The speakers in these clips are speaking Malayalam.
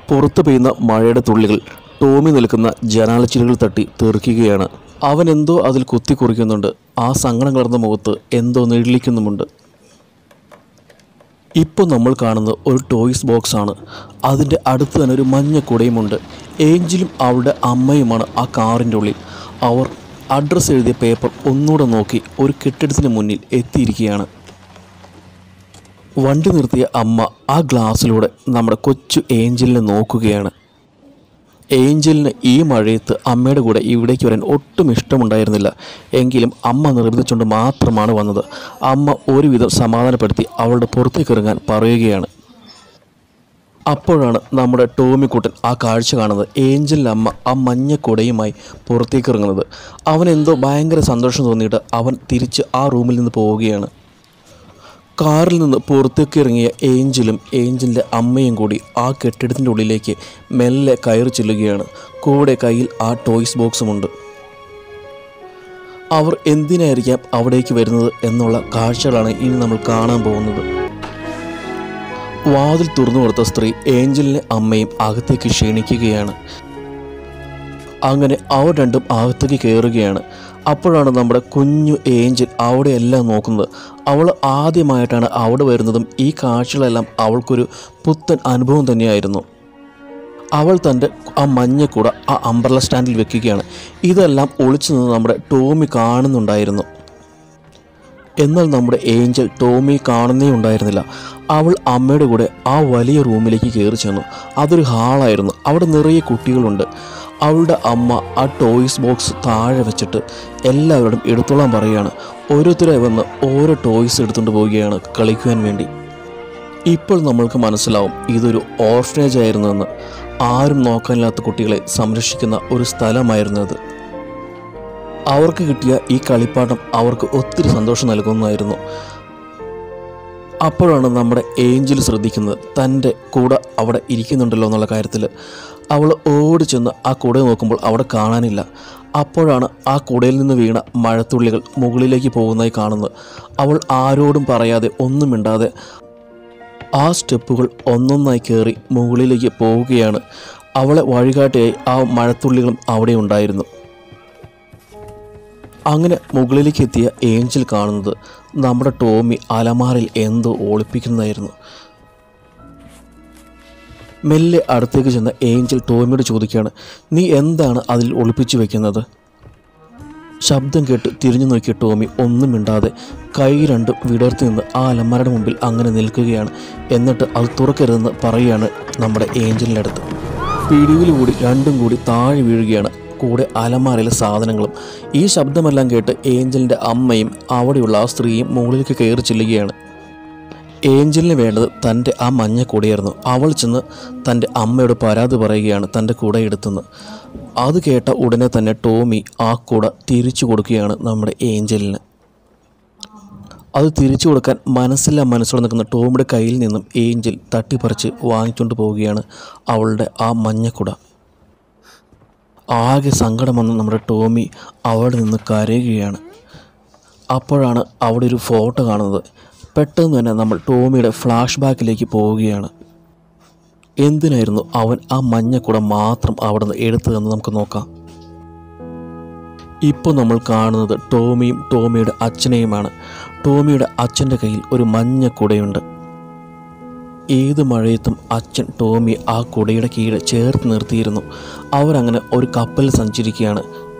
പുറത്തു പെയ്യുന്ന മഴയുടെ തുള്ളികൾ ടോമി നിൽക്കുന്ന ജനാലച്ചിലുകൾ തട്ടി തെറിക്കുകയാണ് അവൻ എന്തോ അതിൽ കുത്തി കുറിക്കുന്നുണ്ട് ആ സങ്കടം കലർന്ന മുഖത്ത് എന്തോ നെഴിലിക്കുന്നുമുണ്ട് ഇപ്പോൾ നമ്മൾ കാണുന്നത് ഒരു ടോയ്സ് ബോക്സ് ആണ് അതിൻ്റെ അടുത്ത് തന്നെ ഒരു മഞ്ഞ കുടയുമുണ്ട് ഏഞ്ചലും അവളുടെ അമ്മയുമാണ് ആ കാറിൻ്റെ ഉള്ളിൽ അവർ അഡ്രസ്സ് എഴുതിയ പേപ്പർ ഒന്നുകൂടെ നോക്കി ഒരു കെട്ടിടത്തിന് മുന്നിൽ എത്തിയിരിക്കുകയാണ് വണ്ടി നിർത്തിയ അമ്മ ആ ഗ്ലാസ്സിലൂടെ നമ്മുടെ കൊച്ചു ഏഞ്ചലിനെ നോക്കുകയാണ് ഏഞ്ചലിന് ഈ മഴയത്ത് അമ്മയുടെ കൂടെ ഇവിടേക്ക് വരാൻ ഒട്ടും ഇഷ്ടമുണ്ടായിരുന്നില്ല എങ്കിലും അമ്മ നിർബന്ധിച്ചുകൊണ്ട് മാത്രമാണ് വന്നത് അമ്മ ഒരുവിധം സമാധാനപ്പെടുത്തി അവളുടെ പുറത്തേക്ക് ഇറങ്ങാൻ പറയുകയാണ് അപ്പോഴാണ് നമ്മുടെ ടോമിക്കുട്ടൻ ആ കാഴ്ച കാണുന്നത് ഏഞ്ചലിൻ്റെ അമ്മ ആ മഞ്ഞ കുടയുമായി പുറത്തേക്ക് ഇറങ്ങുന്നത് അവൻ എന്തോ ഭയങ്കര സന്തോഷം തോന്നിയിട്ട് അവൻ തിരിച്ച് ആ റൂമിൽ നിന്ന് പോവുകയാണ് കാറിൽ നിന്ന് പുറത്തേക്ക് ഇറങ്ങിയ ഏഞ്ചലും ഏഞ്ചലിൻ്റെ അമ്മയും കൂടി ആ കെട്ടിടത്തിൻ്റെ ഉള്ളിലേക്ക് മെല്ലെ കയറി ചെല്ലുകയാണ് കൂടെ കയ്യിൽ ആ ടോയ്സ് ബോക്സുമുണ്ട് അവർ എന്തിനായിരിക്കാം അവിടേക്ക് വരുന്നത് എന്നുള്ള കാഴ്ചകളാണ് ഇനി നമ്മൾ കാണാൻ പോകുന്നത് വാതിൽ തുറന്നു കൊടുത്ത സ്ത്രീ ഏഞ്ചലിനെ അമ്മയും അകത്തേക്ക് ക്ഷണിക്കുകയാണ് അങ്ങനെ അവർ രണ്ടും അകത്തേക്ക് കയറുകയാണ് അപ്പോഴാണ് നമ്മുടെ കുഞ്ഞു ഏഞ്ചൽ അവിടെ എല്ലാം നോക്കുന്നത് അവൾ ആദ്യമായിട്ടാണ് അവിടെ വരുന്നതും ഈ കാഴ്ചകളെല്ലാം അവൾക്കൊരു പുത്തൻ അനുഭവം തന്നെയായിരുന്നു അവൾ തൻ്റെ ആ മഞ്ഞക്കൂട ആ അംബ്രല സ്റ്റാൻഡിൽ വെക്കുകയാണ് ഇതെല്ലാം ഒളിച്ചു നിന്ന് നമ്മുടെ ടോമി കാണുന്നുണ്ടായിരുന്നു എന്നാൽ നമ്മുടെ ഏഞ്ചൽ ടോമി കാണുന്നേ ഉണ്ടായിരുന്നില്ല അവൾ അമ്മയുടെ കൂടെ ആ വലിയ റൂമിലേക്ക് കയറി ചെന്നു അതൊരു ഹാളായിരുന്നു അവിടെ നിറയെ കുട്ടികളുണ്ട് അവളുടെ അമ്മ ആ ടോയ്സ് ബോക്സ് താഴെ വെച്ചിട്ട് എല്ലാവരോടും എടുത്തോളാൻ പറയുകയാണ് ഓരോരുത്തരെ വന്ന് ഓരോ ടോയ്സ് എടുത്തുകൊണ്ട് പോവുകയാണ് കളിക്കുവാൻ വേണ്ടി ഇപ്പോൾ നമ്മൾക്ക് മനസ്സിലാവും ഇതൊരു ഓർഫനേജ് ആയിരുന്നു എന്ന് ആരും നോക്കാനില്ലാത്ത കുട്ടികളെ സംരക്ഷിക്കുന്ന ഒരു സ്ഥലമായിരുന്നു അത് അവർക്ക് കിട്ടിയ ഈ കളിപ്പാട്ടം അവർക്ക് ഒത്തിരി സന്തോഷം നൽകുന്നതായിരുന്നു അപ്പോഴാണ് നമ്മുടെ ഏഞ്ചൽ ശ്രദ്ധിക്കുന്നത് തൻ്റെ കൂടെ അവിടെ ഇരിക്കുന്നുണ്ടല്ലോ എന്നുള്ള കാര്യത്തിൽ അവൾ ഓടി ചെന്ന് ആ കുട നോക്കുമ്പോൾ അവിടെ കാണാനില്ല അപ്പോഴാണ് ആ കുടയിൽ നിന്ന് വീണ മഴത്തുള്ളികൾ മുകളിലേക്ക് പോകുന്നതായി കാണുന്നത് അവൾ ആരോടും പറയാതെ ഒന്നും മിണ്ടാതെ ആ സ്റ്റെപ്പുകൾ ഒന്നൊന്നായി കയറി മുകളിലേക്ക് പോവുകയാണ് അവളെ വഴികാട്ടിയായി ആ മഴത്തുള്ളികളും അവിടെ ഉണ്ടായിരുന്നു അങ്ങനെ മുകളിലേക്ക് എത്തിയ ഏഞ്ചൽ കാണുന്നത് നമ്മുടെ ടോമി അലമാറിൽ എന്തോ ഒളിപ്പിക്കുന്നതായിരുന്നു മെല്ലെ അടുത്തേക്ക് ചെന്ന ഏഞ്ചൽ ടോമിയോട് ചോദിക്കുകയാണ് നീ എന്താണ് അതിൽ ഒളിപ്പിച്ചു വെക്കുന്നത് ശബ്ദം കേട്ട് തിരിഞ്ഞു നോക്കിയ ടോമി ഒന്നും മിണ്ടാതെ കൈ രണ്ടും വിടർത്തി നിന്ന് ആ അലമാരയുടെ മുമ്പിൽ അങ്ങനെ നിൽക്കുകയാണ് എന്നിട്ട് അത് തുറക്കരുതെന്ന് പറയുകയാണ് നമ്മുടെ ഏഞ്ചലിൻ്റെ അടുത്ത് പിടിയിൽ കൂടി രണ്ടും കൂടി താഴെ വീഴുകയാണ് കൂടെ അലമാരയിലെ സാധനങ്ങളും ഈ ശബ്ദമെല്ലാം കേട്ട് ഏഞ്ചലിൻ്റെ അമ്മയും അവിടെയുള്ള ആ സ്ത്രീയും മുകളിലേക്ക് കയറി ചെല്ലുകയാണ് ഏഞ്ചലിന് വേണ്ടത് തൻ്റെ ആ മഞ്ഞ കൂടെയായിരുന്നു അവൾ ചെന്ന് തൻ്റെ അമ്മയോട് പരാതി പറയുകയാണ് തൻ്റെ കൂടെ എടുത്തെന്ന് അത് കേട്ട ഉടനെ തന്നെ ടോമി ആ കൂട തിരിച്ചു കൊടുക്കുകയാണ് നമ്മുടെ ഏഞ്ചലിന് അത് തിരിച്ചു കൊടുക്കാൻ മനസ്സില്ല മനസ്സോടെ നിൽക്കുന്ന ടോമിയുടെ കയ്യിൽ നിന്നും ഏഞ്ചൽ തട്ടിപ്പറിച്ച് വാങ്ങിച്ചുകൊണ്ട് പോവുകയാണ് അവളുടെ ആ മഞ്ഞക്കുട ആകെ സങ്കടം വന്ന് നമ്മുടെ ടോമി അവിടെ നിന്ന് കരയുകയാണ് അപ്പോഴാണ് അവിടെ ഒരു ഫോട്ടോ കാണുന്നത് പെട്ടെന്ന് തന്നെ നമ്മൾ ടോമിയുടെ ഫ്ലാഷ് ബാക്കിലേക്ക് പോവുകയാണ് എന്തിനായിരുന്നു അവൻ ആ മഞ്ഞക്കുട മാത്രം അവിടെ നിന്ന് എടുത്തതെന്ന് നമുക്ക് നോക്കാം ഇപ്പോൾ നമ്മൾ കാണുന്നത് ടോമിയും ടോമിയുടെ അച്ഛനെയുമാണ് ടോമിയുടെ അച്ഛൻ്റെ കയ്യിൽ ഒരു മഞ്ഞ കുടയുണ്ട് ഏത് മഴയത്തും അച്ഛൻ ടോമി ആ കുടയുടെ കീഴെ ചേർത്ത് നിർത്തിയിരുന്നു അവരങ്ങനെ ഒരു കപ്പലിൽ സഞ്ചരിക്കുകയാണ്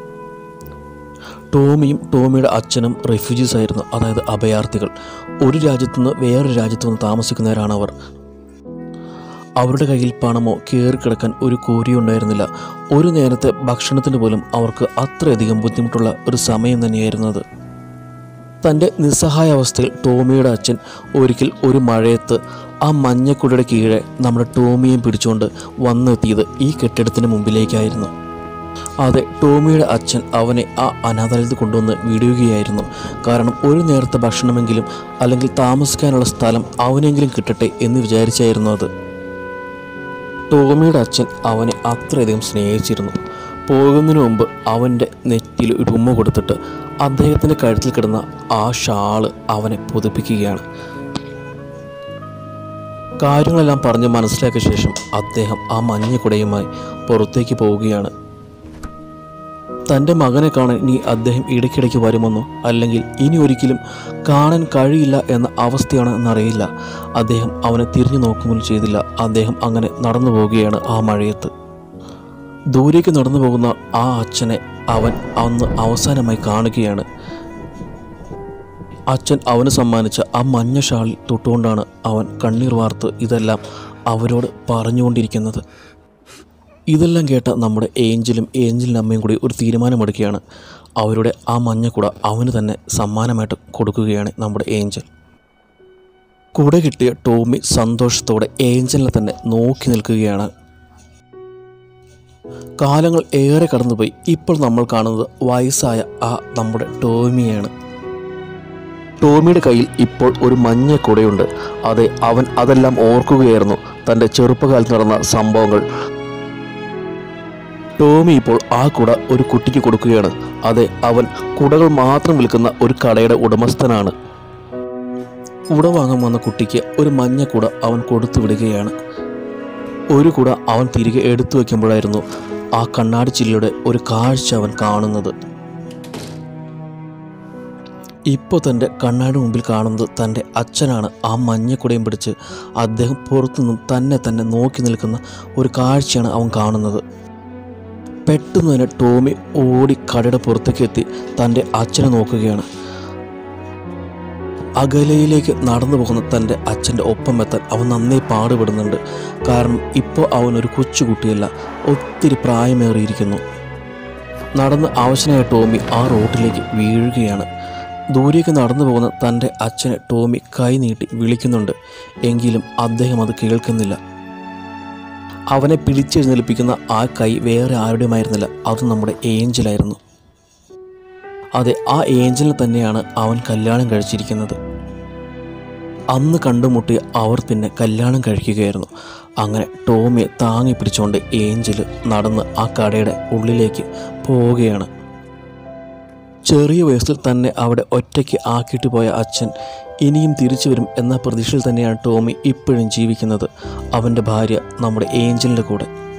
ടോമിയും ടോമിയുടെ അച്ഛനും റെഫ്യൂജീസ് ആയിരുന്നു അതായത് അഭയാർത്ഥികൾ ഒരു രാജ്യത്തു നിന്ന് വേറൊരു രാജ്യത്ത് വന്ന് താമസിക്കുന്നവരാണ് അവർ അവരുടെ കയ്യിൽ പണമോ കയറിക്കിടക്കാൻ ഒരു കോരിയോ ഉണ്ടായിരുന്നില്ല ഒരു നേരത്തെ ഭക്ഷണത്തിന് പോലും അവർക്ക് അത്രയധികം ബുദ്ധിമുട്ടുള്ള ഒരു സമയം തന്നെയായിരുന്നു അത് തൻ്റെ നിസ്സഹായ അവസ്ഥയിൽ ടോമിയുടെ അച്ഛൻ ഒരിക്കൽ ഒരു മഴയത്ത് ആ മഞ്ഞക്കുടയുടെ കീഴെ നമ്മുടെ ടോമിയും പിടിച്ചുകൊണ്ട് വന്നെത്തിയത് ഈ കെട്ടിടത്തിന് മുമ്പിലേക്കായിരുന്നു അതെ ടോമിയുടെ അച്ഛൻ അവനെ ആ അനാഥാലയത്തിൽ കൊണ്ടുവന്ന് വിടുകയായിരുന്നു കാരണം ഒരു നേരത്തെ ഭക്ഷണമെങ്കിലും അല്ലെങ്കിൽ താമസിക്കാനുള്ള സ്ഥലം അവനെങ്കിലും കിട്ടട്ടെ എന്ന് വിചാരിച്ചായിരുന്നു അത് ടോമിയുടെ അച്ഛൻ അവനെ അത്രയധികം സ്നേഹിച്ചിരുന്നു പോകുന്നതിന് മുമ്പ് അവൻ്റെ നെറ്റിയിൽ ഒരു ഉമ്മ കൊടുത്തിട്ട് അദ്ദേഹത്തിൻ്റെ കഴുത്തിൽ കിടന്ന ആ ഷാള് അവനെ പുതുപ്പിക്കുകയാണ് കാര്യങ്ങളെല്ലാം പറഞ്ഞ് മനസ്സിലാക്കിയ ശേഷം അദ്ദേഹം ആ മഞ്ഞ കുടയുമായി പുറത്തേക്ക് പോവുകയാണ് തൻ്റെ മകനെ കാണാൻ ഇനി അദ്ദേഹം ഇടയ്ക്കിടയ്ക്ക് വരുമെന്നോ അല്ലെങ്കിൽ ഇനി ഒരിക്കലും കാണാൻ കഴിയില്ല എന്ന അവസ്ഥയാണ് എന്നറിയില്ല അദ്ദേഹം അവനെ തിരിഞ്ഞു നോക്കുമ്പോൾ ചെയ്തില്ല അദ്ദേഹം അങ്ങനെ നടന്നു പോവുകയാണ് ആ മഴയത്ത് ദൂരേക്ക് നടന്നു പോകുന്ന ആ അച്ഛനെ അവൻ അന്ന് അവസാനമായി കാണുകയാണ് അച്ഛൻ അവന് സമ്മാനിച്ച ആ മഞ്ഞ ഷാളിൽ തൊട്ടുകൊണ്ടാണ് അവൻ കണ്ണീർ വാർത്ത് ഇതെല്ലാം അവരോട് പറഞ്ഞുകൊണ്ടിരിക്കുന്നത് ഇതെല്ലാം കേട്ട നമ്മുടെ ഏഞ്ചലും ഏഞ്ചലിൻ്റെ അമ്മയും കൂടി ഒരു തീരുമാനമെടുക്കുകയാണ് അവരുടെ ആ മഞ്ഞക്കുട അവന് തന്നെ സമ്മാനമായിട്ട് കൊടുക്കുകയാണ് നമ്മുടെ ഏഞ്ചൽ കുട കിട്ടിയ ടോമി സന്തോഷത്തോടെ ഏഞ്ചലിനെ തന്നെ നോക്കി നിൽക്കുകയാണ് കാലങ്ങൾ ഏറെ കടന്നുപോയി ഇപ്പോൾ നമ്മൾ കാണുന്നത് വയസ്സായ ആ നമ്മുടെ ടോമിയാണ് ടോമിയുടെ കയ്യിൽ ഇപ്പോൾ ഒരു മഞ്ഞ കുടയുണ്ട് അതെ അവൻ അതെല്ലാം ഓർക്കുകയായിരുന്നു തൻ്റെ ചെറുപ്പകാലത്ത് നടന്ന സംഭവങ്ങൾ ടോമി ഇപ്പോൾ ആ കുട ഒരു കുട്ടിക്ക് കൊടുക്കുകയാണ് അതെ അവൻ കുടകൾ മാത്രം വിൽക്കുന്ന ഒരു കടയുടെ ഉടമസ്ഥനാണ് കുട വാങ്ങാൻ വന്ന കുട്ടിക്ക് ഒരു മഞ്ഞ കുട അവൻ കൊടുത്തു വിടുകയാണ് ഒരു കുട അവൻ തിരികെ എടുത്തു വയ്ക്കുമ്പോഴായിരുന്നു ആ കണ്ണാടി ചില്ലയുടെ ഒരു കാഴ്ച അവൻ കാണുന്നത് ഇപ്പോൾ തൻ്റെ കണ്ണാടി മുമ്പിൽ കാണുന്നത് തൻ്റെ അച്ഛനാണ് ആ മഞ്ഞക്കുടയും പിടിച്ച് അദ്ദേഹം പുറത്തുനിന്നും തന്നെ തന്നെ നോക്കി നിൽക്കുന്ന ഒരു കാഴ്ചയാണ് അവൻ കാണുന്നത് പെട്ടെന്ന് തന്നെ ടോമി ഓടി കടയുടെ പുറത്തേക്ക് എത്തി തൻ്റെ അച്ഛനെ നോക്കുകയാണ് അകലയിലേക്ക് നടന്നു പോകുന്ന തൻ്റെ അച്ഛൻ്റെ ഒപ്പം എത്താൻ അവൻ നന്നേ പാടുപെടുന്നുണ്ട് കാരണം ഇപ്പോൾ അവനൊരു കൊച്ചുകുട്ടിയല്ല ഒത്തിരി പ്രായമേറിയിരിക്കുന്നു നടന്ന് അവശനായ ടോമി ആ റോട്ടിലേക്ക് വീഴുകയാണ് ദൂരേക്ക് നടന്നു പോകുന്ന തൻ്റെ അച്ഛനെ ടോമി കൈ നീട്ടി വിളിക്കുന്നുണ്ട് എങ്കിലും അദ്ദേഹം അത് കേൾക്കുന്നില്ല അവനെ പിടിച്ചെഴുന്നേൽപ്പിക്കുന്ന ആ കൈ വേറെ ആരുടെയുമായിരുന്നില്ല അത് നമ്മുടെ ഏഞ്ചലായിരുന്നു അതെ ആ ഏഞ്ചലിനെ തന്നെയാണ് അവൻ കല്യാണം കഴിച്ചിരിക്കുന്നത് അന്ന് കണ്ടുമുട്ടിയ അവർ പിന്നെ കല്യാണം കഴിക്കുകയായിരുന്നു അങ്ങനെ ടോമിയെ താങ്ങി പിടിച്ചുകൊണ്ട് ഏഞ്ചൽ നടന്ന് ആ കടയുടെ ഉള്ളിലേക്ക് പോവുകയാണ് ചെറിയ വയസ്സിൽ തന്നെ അവിടെ ഒറ്റയ്ക്ക് ആക്കിയിട്ട് പോയ അച്ഛൻ ഇനിയും തിരിച്ചു വരും എന്ന പ്രതീക്ഷയിൽ തന്നെയാണ് ടോമി ഇപ്പോഴും ജീവിക്കുന്നത് അവൻ്റെ ഭാര്യ നമ്മുടെ ഏഞ്ചലിൻ്റെ കൂടെ